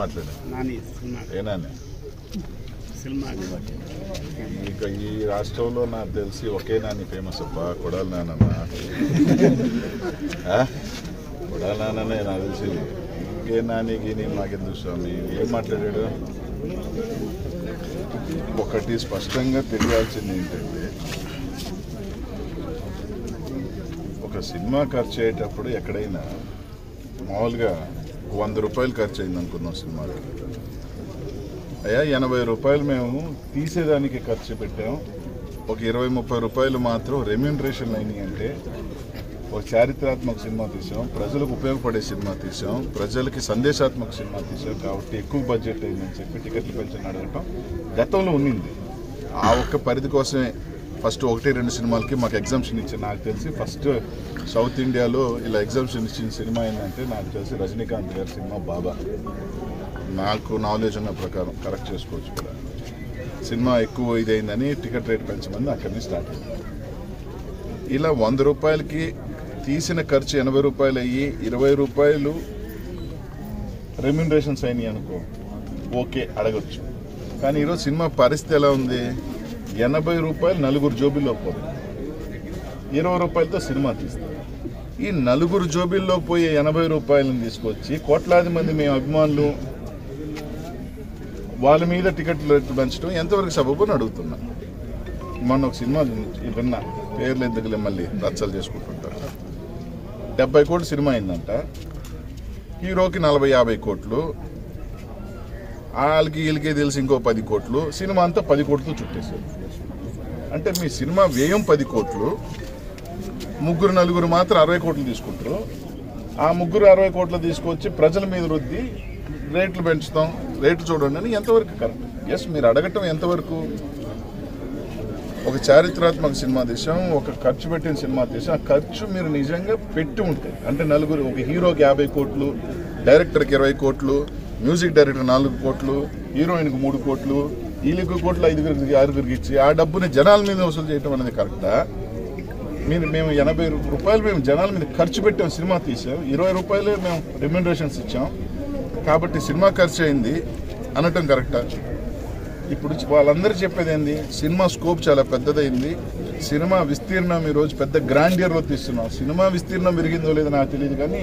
మాట్లాడు Nani cinema ఏనానే cinema ఇక ఈ రాష్ట్రంలో నాకు తెలిసి ఒకే నాని ఫేమస్ అబ్బా కొడాలి నానన్న ఆ? కొడాలి నాన్ననే నాకు తెలిసి ఇంకే నాని గీని మాకెందుకు స్వామి ఏం మాట్లాడాడు ఒకటి స్పష్టంగా తెలియాల్సింది ఏంటంటే ఒక సినిమా ఖర్చు అయ్యేటప్పుడు ఎక్కడైనా మామూలుగా వంద రూపాయలు ఖర్చు అయింది అనుకుందాం సినిమాకి అయ్యా ఎనభై రూపాయలు మేము తీసేదానికి ఖర్చు పెట్టాం ఒక ఇరవై ముప్పై రూపాయలు మాత్రం రెమ్యూనరేషన్ అయినాయి అంటే ఒక చారిత్రాత్మక సినిమా తీసాం ప్రజలకు ఉపయోగపడే సినిమా తీసాం ప్రజలకి సందేశాత్మక సినిమా తీసాం కాబట్టి ఎక్కువ బడ్జెట్ అయిందని చెప్పి టికెట్లు పెంచని అడగటం గతంలో ఉన్నింది ఆ ఒక్క పరిధి కోసమే ఫస్ట్ ఒకటి రెండు సినిమాలకి మాకు ఎగ్జామ్షన్ ఇచ్చి నాకు తెలిసి ఫస్ట్ సౌత్ ఇండియాలో ఇలా ఎగ్జామ్షన్ ఇచ్చిన సినిమా ఏంటంటే నాకు తెలిసి రజనీకాంత్ గారి సినిమా బాబా నాకు నాలెడ్జ్ ఉన్న ప్రకారం కరెక్ట్ చేసుకోవచ్చు కూడా సినిమా ఎక్కువ ఇదైందని టికెట్ రేట్ పెంచమని అక్కడి నుంచి స్టార్ట్ అయింది ఇలా వంద రూపాయలకి తీసిన ఖర్చు ఎనభై రూపాయలు అయ్యి ఇరవై రూపాయలు రెమ్యూనరేషన్స్ అయినాయి అనుకో ఓకే అడగచ్చు కానీ ఈరోజు సినిమా పరిస్థితి ఎలా ఉంది ఎనభై రూపాయలు నలుగురు జోబీల్లో పోతుంది ఇరవై రూపాయలతో సినిమా తీస్తారు ఈ నలుగురు జోబీల్లో పోయే ఎనభై రూపాయలను తీసుకొచ్చి కోట్లాది మంది మేము అభిమానులు వాళ్ళ మీద టికెట్లు రేట్లు పెంచడం ఎంతవరకు సబబు అని అడుగుతున్నా మొన్న ఒక సినిమా చూ- విన్నా పేర్లు ఎందుకులే మళ్ళీ రచ్చలు చేసుకుంటుంటారు డెబ్బై కోట్లు సినిమా అయిందంట హీరోకి నలభై యాభై కోట్లు వాళ్ళకి వీళ్ళకి తెలిసి ఇంకో పది కోట్లు సినిమా అంతా పది కోట్లతో చుట్టేశారు అంటే మీ సినిమా వ్యయం పది కోట్లు ముగ్గురు నలుగురు మాత్రం అరవై కోట్లు తీసుకుంటారు ఆ ముగ్గురు అరవై కోట్లు తీసుకొచ్చి ప్రజల మీద రుద్ది రేట్లు పెంచుతాం రేట్లు చూడండి అని ఎంతవరకు కరెక్ట్ ఎస్ మీరు అడగటం ఎంతవరకు ఒక చారిత్రాత్మక సినిమా తీసాం ఒక ఖర్చు పెట్టిన సినిమా తీసాం ఆ ఖర్చు మీరు నిజంగా పెట్టి ఉంటే అంటే నలుగురు ఒక హీరోకి యాభై కోట్లు డైరెక్టర్కి ఇరవై కోట్లు మ్యూజిక్ డైరెక్టర్ నాలుగు కోట్లు హీరోయిన్కి మూడు కోట్లు వీళ్ళకి కోట్లు ఐదుగురికి ఆరుగురికి ఇచ్చి ఆ డబ్బుని జనాల మీద వసూలు చేయటం అనేది కరెక్టా మీరు మేము ఎనభై రూపాయలు మేము జనాల మీద ఖర్చు పెట్టాం సినిమా తీసాం ఇరవై రూపాయలు మేము రెమ్యూనరేషన్స్ ఇచ్చాం కాబట్టి సినిమా ఖర్చు అయింది అనటం కరెక్టా ఇప్పుడు వాళ్ళందరూ చెప్పేది ఏంది సినిమా స్కోప్ చాలా పెద్దదైంది సినిమా విస్తీర్ణం ఈరోజు పెద్ద గ్రాండియర్లో తీస్తున్నాం సినిమా విస్తీర్ణం పెరిగిందో లేదో నాకు తెలియదు కానీ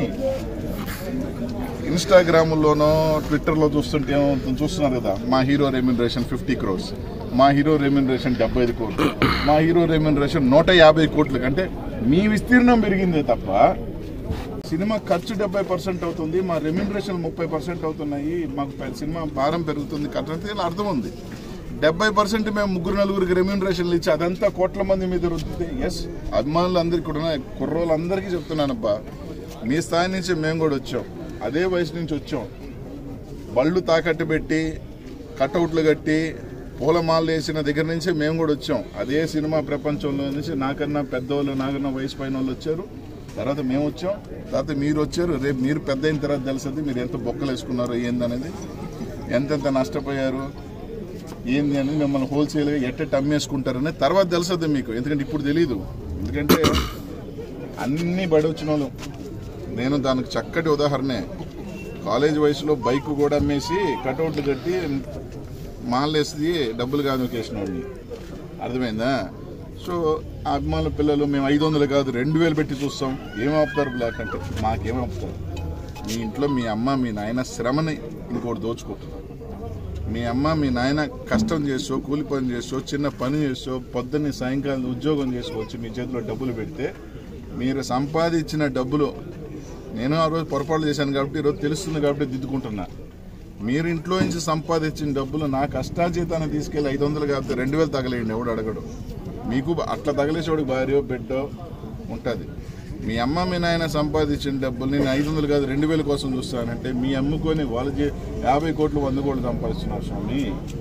ఇన్స్టాగ్రామ్లోనో ట్విట్టర్లో చూస్తుంటే ఏమవుతుందో చూస్తున్నారు కదా మా హీరో రెమ్యూనరేషన్ ఫిఫ్టీ క్రోర్స్ మా హీరో రెమ్యూనరేషన్ డెబ్బై ఐదు కోట్లు మా హీరో రెమ్యూనరేషన్ నూట యాభై కోట్లు అంటే మీ విస్తీర్ణం పెరిగిందే తప్ప సినిమా ఖర్చు డెబ్బై పర్సెంట్ అవుతుంది మా రెమ్యూనరేషన్ ముప్పై పర్సెంట్ అవుతున్నాయి మాకు పె- సినిమా భారం పెరుగుతుంది కట్టంతే ఇలా అర్థం ఉంది డెబ్బై పర్సెంట్ మేము ముగ్గురు నలుగురికి రెమ్యూనరేషన్లు ఇచ్చి అదంతా కోట్ల మంది మీద రుద్దితే ఎస్ అభిమానులు అందరికీ కూడా కుర్రోళ్ళందరికీ చెప్తున్నానబ్బా మీ స్థాయి నుంచి మేము కూడా వచ్చాం అదే వయసు నుంచి వచ్చాం బళ్ళు తాకట్టు పెట్టి కటౌట్లు కట్టి పూలమాలలు వేసిన దగ్గర నుంచి మేము కూడా వచ్చాం అదే సినిమా ప్రపంచంలో నుంచి నాకన్నా పెద్దవాళ్ళు నాకన్నా వయసు పైన వాళ్ళు వచ్చారు తర్వాత మేము వచ్చాం తర్వాత మీరు వచ్చారు రేపు మీరు పెద్ద అయిన తర్వాత తెలుస్తుంది మీరు ఎంత బొక్కలు వేసుకున్నారో ఏందనేది ఎంతెంత నష్టపోయారు ఏంది అనేది మిమ్మల్ని హోల్సేల్గా ఎట్టెట్ అమ్మేసుకుంటారని తర్వాత తెలుస్తుంది మీకు ఎందుకంటే ఇప్పుడు తెలియదు ఎందుకంటే అన్ని బడి వచ్చిన వాళ్ళు నేను దానికి చక్కటి ఉదాహరణే కాలేజ్ వయసులో బైక్ కూడా అమ్మేసి కటౌట్లు కట్టి మాలేసి డబ్బులు కాదు కేసిన వాడిని అర్థమైందా సో ఆ అభిమానుల పిల్లలు మేము ఐదు వందలు కాదు రెండు వేలు పెట్టి చూస్తాం ఏం ఆపుతారు బ్లాక్ అంటే మాకేం ఆపుతారు మీ ఇంట్లో మీ అమ్మ మీ నాయన శ్రమని ఇంకోటి దోచుకుంటున్నారు మీ అమ్మ మీ నాయన కష్టం చేసో కూలి పని చేసో చిన్న పని చేసో పొద్దున్నే సాయంకాలం ఉద్యోగం చేసుకోవచ్చు మీ చేతిలో డబ్బులు పెడితే మీరు సంపాదించిన డబ్బులు నేను ఆ రోజు పొరపాటు చేశాను కాబట్టి ఈరోజు తెలుస్తుంది కాబట్టి దిద్దుకుంటున్నా మీరు ఇంట్లో నుంచి సంపాదించిన డబ్బులు నా కష్టాజీతాన్ని తీసుకెళ్ళి ఐదు వందలు కాకపోతే రెండు వేలు తగలేయండి ఎవడు అడగడు మీకు అట్లా తగలేసేవాడికి భార్యో బిడ్డో ఉంటుంది మీ అమ్మ మీ నాయన సంపాదించిన డబ్బులు నేను ఐదు వందలు కాదు రెండు వేల కోసం చూస్తానంటే మీ అమ్ముకొని వాళ్ళు చే- యాభై కోట్లు వంద కోట్లు సంపాదిస్తున్నారు స్వామి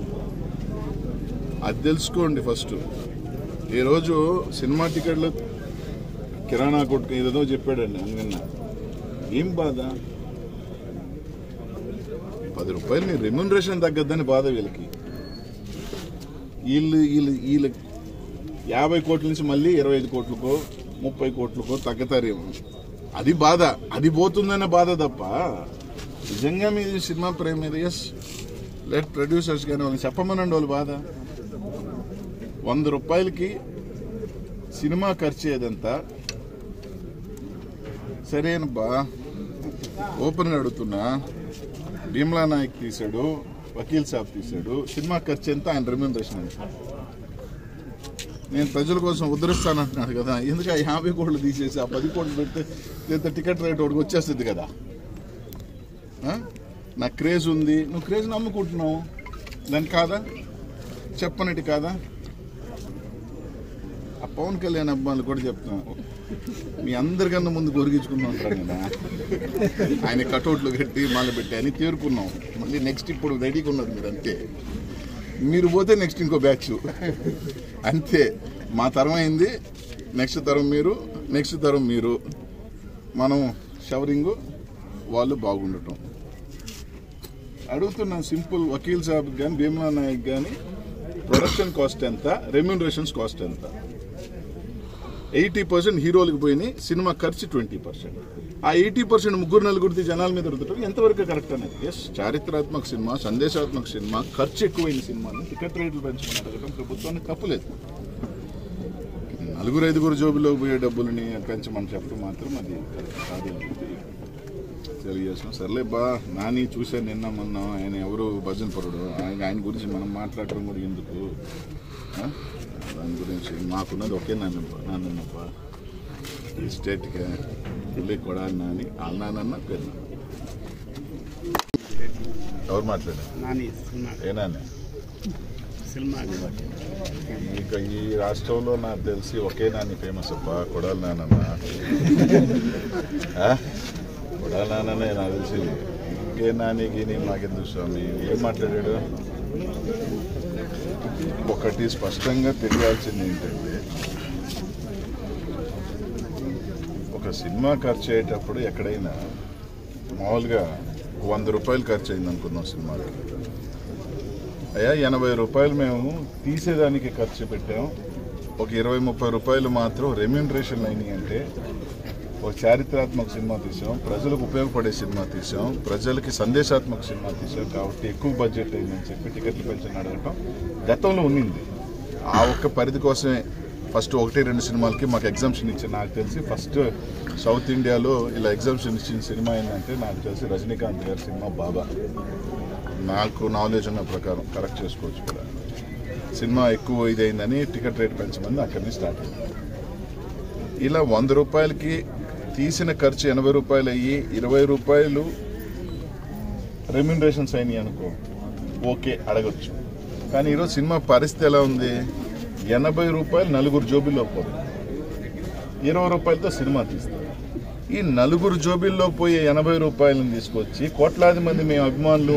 అది తెలుసుకోండి ఫస్ట్ ఈరోజు సినిమా టికెట్లు కిరాణా కొట్టుకు ఏదేదో చెప్పాడండి అందుకన్నా ఏం బాధ పది రూపాయలు నీ రెమ్యూనరేషన్ తగ్గద్దని బాధ వీళ్ళకి వీళ్ళు వీళ్ళు వీళ్ళు యాభై కోట్ల నుంచి మళ్ళీ ఇరవై ఐదు కోట్లకో ముప్పై కోట్లకో తగ్గుతారేమో అది బాధ అది పోతుందనే బాధ తప్ప నిజంగా మీది సినిమా ప్రేమ మీద ఎస్ లెట్ ప్రొడ్యూసర్స్ కానీ వాళ్ళని చెప్పమనండి వాళ్ళు బాధ వంద రూపాయలకి సినిమా ఖర్చు ఏదంతా సరేనబ్బా ఓపెన్గా అడుగుతున్నా భీమ్లా నాయక్ తీశాడు వకీల్ సాబ్ తీశాడు సినిమా ఖర్చు ఎంత ఆయన రెమ్యూనరేషన్ ఎంత నేను ప్రజల కోసం ఉద్ధరిస్తానంటున్నాడు కదా ఎందుకు ఆ యాభై కోట్లు తీసేసి ఆ పది కోట్లు పెడితే ఇంత టికెట్ రేట్ ఒకటి వచ్చేస్తుంది కదా ఆ? నాకు క్రేజ్ ఉంది నువ్వు క్రేజ్ నమ్ముకుంటున్నావు దాని కాదా చెప్పనట్టు కాదా ఆ పవన్ కళ్యాణ్ అబ్బాయిలు కూడా చెప్తున్నాను మీ అందరికన్నా ముందు గొరిగించుకుని ఉంటారు కదా ఆయన కటౌట్లు కట్టి మాల పెట్టి అని తేరుకున్నాం మళ్ళీ నెక్స్ట్ ఇప్పుడు రెడీగా ఉన్నది మీరు అంతే మీరు పోతే నెక్స్ట్ ఇంకో బ్యాచ్ అంతే మా తరం అయింది నెక్స్ట్ తరం మీరు నెక్స్ట్ తరం మీరు మనం షవరింగ్ వాళ్ళు బాగుండటం అడుగుతున్నాం సింపుల్ వకీల్ సాబ్ కానీ భీమలా నాయక్ కానీ ప్రొడక్షన్ కాస్ట్ ఎంత రెమ్యూనరేషన్స్ కాస్ట్ ఎంత ఎయిటీ పర్సెంట్ హీరోలకు పోయినాయి సినిమా ఖర్చు ట్వంటీ పర్సెంట్ ఆ ఎయిటీ పర్సెంట్ ముగ్గురు నలుగురిది జనాల మీద రుద్దటం ఎంతవరకు కరెక్ట్ అనేది ఎస్ చారిత్రాత్మక సినిమా సందేశాత్మక సినిమా ఖర్చు ఎక్కువైన సినిమాని టికెట్ రేట్లు పెంచమని అడగడం ప్రభుత్వానికి తప్పులేదు నలుగురు ఐదుగురు జోబులో పోయే డబ్బులని పెంచమని చెప్పడం మాత్రం అది కరెక్ట్ కాదు అని చెప్పి తెలియజేస్తున్నాం సర్లే బా నాని చూశాను నిన్న మొన్న ఆయన ఎవరు భజన పరుడు ఆయన ఆయన గురించి మనం మాట్లాడటం కూడా ఎందుకు ఆ? దాని గురించి మాకున్నది ఒకే నాన్నప్ప నాన్నప్ప ఈ స్టేట్కి పుల్లి కొడాలి నాని ఆ నాన్న పేరు నాన్న. ఎవరు మాట్లాడారు నాని సినిమా ఏ నాన్న సినిమా ఇక ఈ రాష్ట్రంలో నాకు తెలిసి ఒకే నాని ఫేమస్ అప్ప కొడాలి నానన్న ఆ? కొడాలి నాన్ననే నాకు తెలిసి ఇంకే నాని గీని మాకెందుకు స్వామి ఏం మాట్లాడాడు ఒకటి స్పష్టంగా తెలియాల్సింది ఏంటంటే ఒక సినిమా ఖర్చు అయ్యేటప్పుడు ఎక్కడైనా మామూలుగా వంద రూపాయలు ఖర్చు అయింది అనుకుందాం సినిమాకి అయ్యా ఎనభై రూపాయలు మేము తీసేదానికి ఖర్చు పెట్టాం ఒక ఇరవై ముప్పై రూపాయలు మాత్రం రెమ్యూనరేషన్ అయినాయి అంటే ఒక చారిత్రాత్మక సినిమా తీసాం ప్రజలకు ఉపయోగపడే సినిమా తీసాం ప్రజలకి సందేశాత్మక సినిమా తీసాం కాబట్టి ఎక్కువ బడ్జెట్ అయిందని చెప్పి టికెట్లు పెంచని అడగటం గతంలో ఉన్నింది ఆ ఒక్క పరిధి కోసమే ఫస్ట్ ఒకటి రెండు సినిమాలకి మాకు ఎగ్జామ్షన్ ఇచ్చారు నాకు తెలిసి ఫస్ట్ సౌత్ ఇండియాలో ఇలా ఎగ్జామ్షన్ ఇచ్చిన సినిమా ఏంటంటే నాకు తెలిసి రజనీకాంత్ గారి సినిమా బాబా నాకు నాలెడ్జ్ ఉన్న ప్రకారం కరెక్ట్ చేసుకోవచ్చు కూడా సినిమా ఎక్కువ ఇదైందని టికెట్ రేట్ పెంచమని అక్కడి నుంచి స్టార్ట్ అయింది ఇలా వంద రూపాయలకి తీసిన ఖర్చు ఎనభై రూపాయలు అయ్యి ఇరవై రూపాయలు రెమ్యూనరేషన్స్ అయినాయి అనుకో ఓకే అడగచ్చు కానీ ఈరోజు సినిమా పరిస్థితి ఎలా ఉంది ఎనభై రూపాయలు నలుగురు జోబిల్లో పోతుంది ఇరవై రూపాయలతో సినిమా తీస్తారు ఈ నలుగురు జోబిల్లో పోయే ఎనభై రూపాయలను తీసుకొచ్చి కోట్లాది మంది మేము అభిమానులు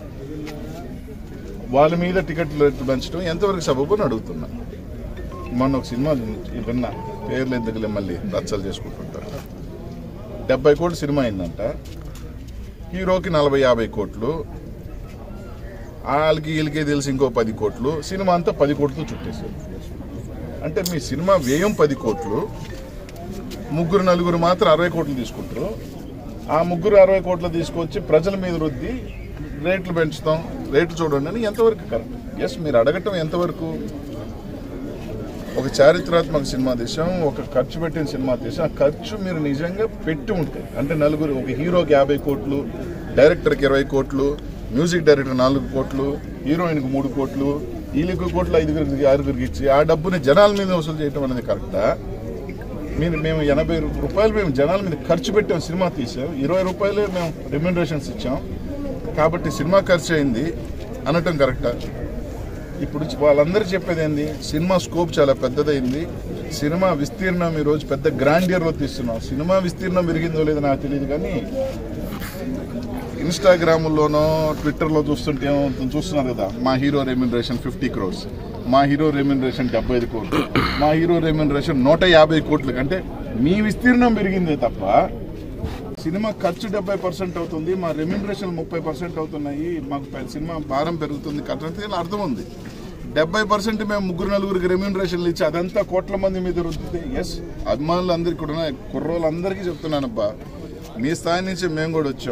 వాళ్ళ మీద టికెట్లు రేట్లు పెంచడం ఎంతవరకు సబబు అని అడుగుతున్నా మొన్న ఒక సినిమా విన్నా పేర్లు ఎందుకులే మళ్ళీ రచ్చలు చేసుకుంటుంటారు డెబ్బై కోట్లు సినిమా అయిందంట హీరోకి నలభై యాభై కోట్లు వాళ్ళకి వీళ్ళకి తెలిసి ఇంకో పది కోట్లు సినిమా అంతా పది కోట్లతో చుట్టేశారు అంటే మీ సినిమా వ్యయం పది కోట్లు ముగ్గురు నలుగురు మాత్రం అరవై కోట్లు తీసుకుంటారు ఆ ముగ్గురు అరవై కోట్లు తీసుకొచ్చి ప్రజల మీద రుద్ది రేట్లు పెంచుతాం రేట్లు చూడండి అని ఎంతవరకు కరెక్ట్ ఎస్ మీరు అడగటం ఎంతవరకు ఒక చారిత్రాత్మక సినిమా తీసాం ఒక ఖర్చు పెట్టిన సినిమా తీసాం ఆ ఖర్చు మీరు నిజంగా పెట్టి ఉంటే అంటే నలుగురు ఒక హీరోకి యాభై కోట్లు డైరెక్టర్కి ఇరవై కోట్లు మ్యూజిక్ డైరెక్టర్ నాలుగు కోట్లు హీరోయిన్కి మూడు కోట్లు వీళ్ళకి కోట్లు ఐదుగురికి ఆరుగురికి ఇచ్చి ఆ డబ్బుని జనాల మీద వసూలు చేయడం అనేది కరెక్టా మీరు మేము ఎనభై రూపాయలు మేము జనాల మీద ఖర్చు పెట్టాం సినిమా తీసాం ఇరవై రూపాయలే మేము రెమ్యూనరేషన్స్ ఇచ్చాం కాబట్టి సినిమా ఖర్చు అయింది అనటం కరెక్టా ఇప్పుడు వాళ్ళందరూ చెప్పేది ఏంది సినిమా స్కోప్ చాలా పెద్దదైంది సినిమా విస్తీర్ణం ఈరోజు పెద్ద గ్రాండియర్లో తీస్తున్నాం సినిమా విస్తీర్ణం పెరిగిందో లేదో నాకు తెలియదు కానీ ఇన్స్టాగ్రామ్లోనో ట్విట్టర్లో చూస్తుంటే ఏమవుతుంది చూస్తున్నారు కదా మా హీరో రెమ్యూనరేషన్ ఫిఫ్టీ క్రోర్స్ మా హీరో రెమ్యూనరేషన్ డెబ్బై ఐదు కోట్లు మా హీరో రెమ్యూనరేషన్ నూట యాభై కోట్లు అంటే మీ విస్తీర్ణం పెరిగిందే తప్ప సినిమా ఖర్చు డెబ్బై పర్సెంట్ అవుతుంది మా రెమ్యూనరేషన్ ముప్పై పర్సెంట్ అవుతున్నాయి మాకు పె- సినిమా భారం పెరుగుతుంది కట్టంటే అర్థం ఉంది డెబ్బై పర్సెంట్ మేము ముగ్గురు నలుగురికి రెమ్యూనరేషన్లు ఇచ్చి అదంతా కోట్ల మంది మీద రుద్దితే ఎస్ అభిమానులు అందరికీ కూడా కుర్రోళ్ళందరికీ చెప్తున్నానబ్బా మీ స్థాయి నుంచి మేము కూడా వచ్చాం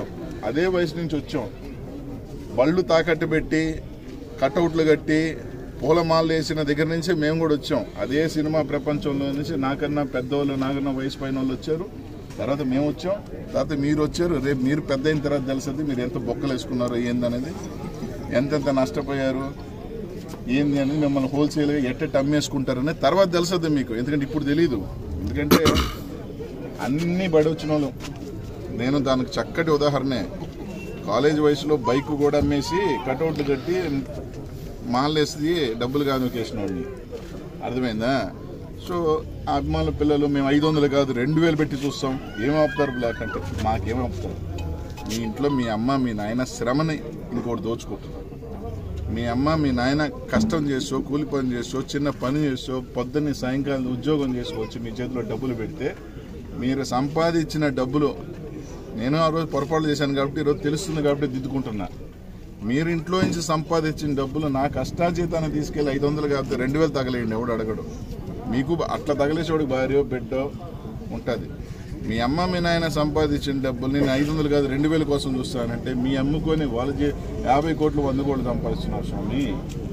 అదే వయసు నుంచి వచ్చాం బళ్ళు తాకట్టు పెట్టి కటౌట్లు కట్టి పూలమాలలు వేసిన దగ్గర నుంచి మేము కూడా వచ్చాం అదే సినిమా ప్రపంచంలో నుంచి నాకన్నా పెద్దవాళ్ళు నాకన్నా వయసు పైన వాళ్ళు వచ్చారు తర్వాత మేము వచ్చాం తర్వాత మీరు వచ్చారు రేపు మీరు పెద్ద అయిన తర్వాత తెలుస్తుంది మీరు ఎంత బొక్కలు వేసుకున్నారో ఏందనేది ఎంతెంత నష్టపోయారు ఏంది అని మిమ్మల్ని హోల్సేల్గా ఎట్టెట్ అమ్మేసుకుంటారని తర్వాత తెలుస్తుంది మీకు ఎందుకంటే ఇప్పుడు తెలియదు ఎందుకంటే అన్నీ బడి వచ్చిన వాళ్ళు నేను దానికి చక్కటి ఉదాహరణే కాలేజ్ వయసులో బైక్ కూడా అమ్మేసి కటౌట్లు కట్టి మాలేసి డబ్బులు కానుకేసిన వాడిని అర్థమైందా సో ఆ అభిమానుల పిల్లలు మేము ఐదు వందలు కాదు రెండు వేలు పెట్టి చూస్తాం ఏం ఆపుతారు బ్లాక్ అంటే మాకేం ఆపుతారు మీ ఇంట్లో మీ అమ్మ మీ నాయన శ్రమని ఇంకోటి దోచుకుంటున్నారు మీ అమ్మ మీ నాయన కష్టం చేసో కూలి పని చేసో చిన్న పని చేసో పొద్దున్నే సాయంకాలం ఉద్యోగం చేసుకోవచ్చు మీ చేతిలో డబ్బులు పెడితే మీరు సంపాదించిన డబ్బులు నేను ఆ రోజు పొరపాటు చేశాను కాబట్టి ఈరోజు తెలుస్తుంది కాబట్టి దిద్దుకుంటున్నా మీరు ఇంట్లో నుంచి సంపాదించిన డబ్బులు నా కష్టాజీతాన్ని తీసుకెళ్ళి ఐదు వందలు కాకపోతే రెండు వేలు తగలేయండి ఎవడు అడగడు మీకు అట్లా తగిలేసేవాడికి భార్యో బిడ్డో ఉంటుంది మీ అమ్మ మీ నాయన సంపాదించిన డబ్బులు నేను ఐదు వందలు కాదు రెండు వేల కోసం చూస్తానంటే మీ అమ్ముకొని వాళ్ళు చే- యాభై కోట్లు వంద కోట్లు సంపాదిస్తున్నారు స్వామి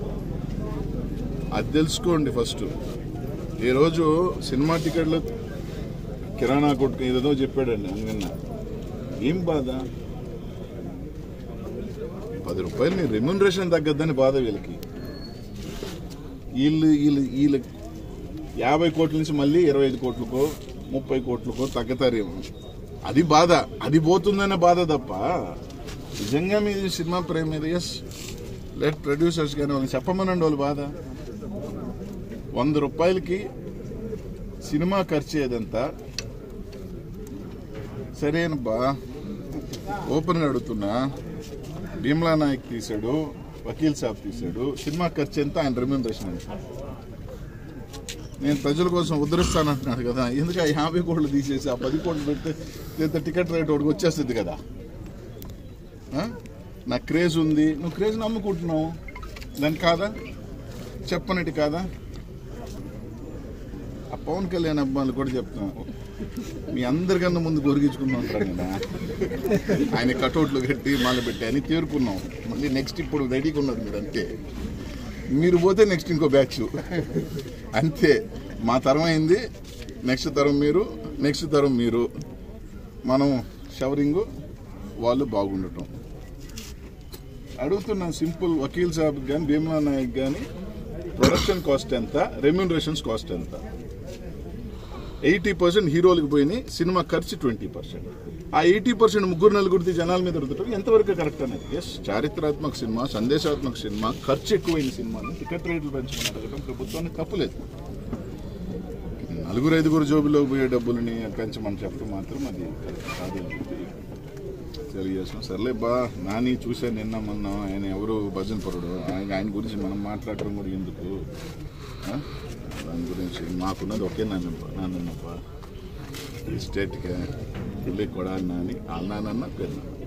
అది తెలుసుకోండి ఫస్ట్ ఈరోజు సినిమా టికెట్లు కిరాణా కొట్టుకు ఏదేదో చెప్పాడండి అంగన్న ఏం బాధ పది రూపాయలు నీ రెమ్యూనరేషన్ తగ్గద్దని బాధ వీళ్ళకి వీళ్ళు వీళ్ళు వీళ్ళు యాభై కోట్ల నుంచి మళ్ళీ ఇరవై ఐదు కోట్లకో ముప్పై కోట్లకో తగ్గుతారేమో అది బాధ అది పోతుందనే బాధ తప్ప నిజంగా మీది సినిమా ప్రేమ మీద ఎస్ లెట్ ప్రొడ్యూసర్స్ కానీ వాళ్ళని చెప్పమనండి వాళ్ళు బాధ వంద రూపాయలకి సినిమా ఖర్చు ఏదంతా సరేనబ్బా ఓపెన్గా అడుగుతున్నా భీమ్లా నాయక్ తీశాడు వకీల్ సాబ్ తీశాడు సినిమా ఖర్చు ఎంత ఆయన రెమ్యూనరేషన్ ఎంత నేను ప్రజల కోసం ఉద్ధరిస్తానంటున్నాడు కదా ఎందుకు ఆ యాభై కోట్లు తీసేసి ఆ పది కోట్లు పెడితే ఇంత టికెట్ రేట్ ఒకటికి వచ్చేస్తుంది కదా ఆ? నాకు క్రేజ్ ఉంది నువ్వు క్రేజ్ నమ్ముకుంటున్నావు దాని కాదా చెప్పనట్టు కాదా ఆ పవన్ కళ్యాణ్ అబ్బాయిలు కూడా చెప్తున్నాను మీ అందరికన్నా ముందు గొరిగించుకున్నాం ఉంటారు కదా ఆయన కటౌట్లు కట్టి మళ్ళీ పెట్టి అని తేరుకున్నాం మళ్ళీ నెక్స్ట్ ఇప్పుడు రెడీగా ఉన్నది మీరు అంతే మీరు పోతే నెక్స్ట్ ఇంకో బ్యాచ్ అంతే మా తరం అయింది నెక్స్ట్ తరం మీరు నెక్స్ట్ తరం మీరు మనం షవరింగ్ వాళ్ళు బాగుండటం అడుగుతున్నాం సింపుల్ వకీల్ సాబ్ కానీ భీమా నాయక్ కానీ ప్రొడక్షన్ కాస్ట్ ఎంత రెమ్యూనరేషన్స్ కాస్ట్ ఎంత ఎయిటీ పర్సెంట్ హీరోలకు పోయినాయి సినిమా ఖర్చు ట్వంటీ పర్సెంట్ ఆ ఎయిటీ పర్సెంట్ ముగ్గురు నలుగురిది జనాల మీద రుద్దటం ఎంతవరకు కరెక్ట్ అనేది ఎస్ చారిత్రాత్మక సినిమా సందేశాత్మక సినిమా ఖర్చు ఎక్కువైన సినిమాని టికెట్ రేట్లు పెంచుకుని అడగడం ప్రభుత్వానికి తప్పులేదు నలుగురు ఐదుగురు జోబులో పోయే డబ్బులని పెంచమని చెప్పడం మాత్రం అది కరెక్ట్ కాదు అని చెప్పి తెలియజేస్తాం సర్లే బా నాని చూశాను నిన్న మొన్న ఆయన ఎవరు భజన పరుడు ఆయన ఆయన గురించి మనం మాట్లాడటం కూడా ఎందుకు ఆ? దాని గురించి మాకున్నది ఒకే నాన్నప్ప నాన్నప్ప ఈ స్టేట్కి పిల్లి కొడాలి నాని వాళ్ళ నాన్న పేరు నాన్న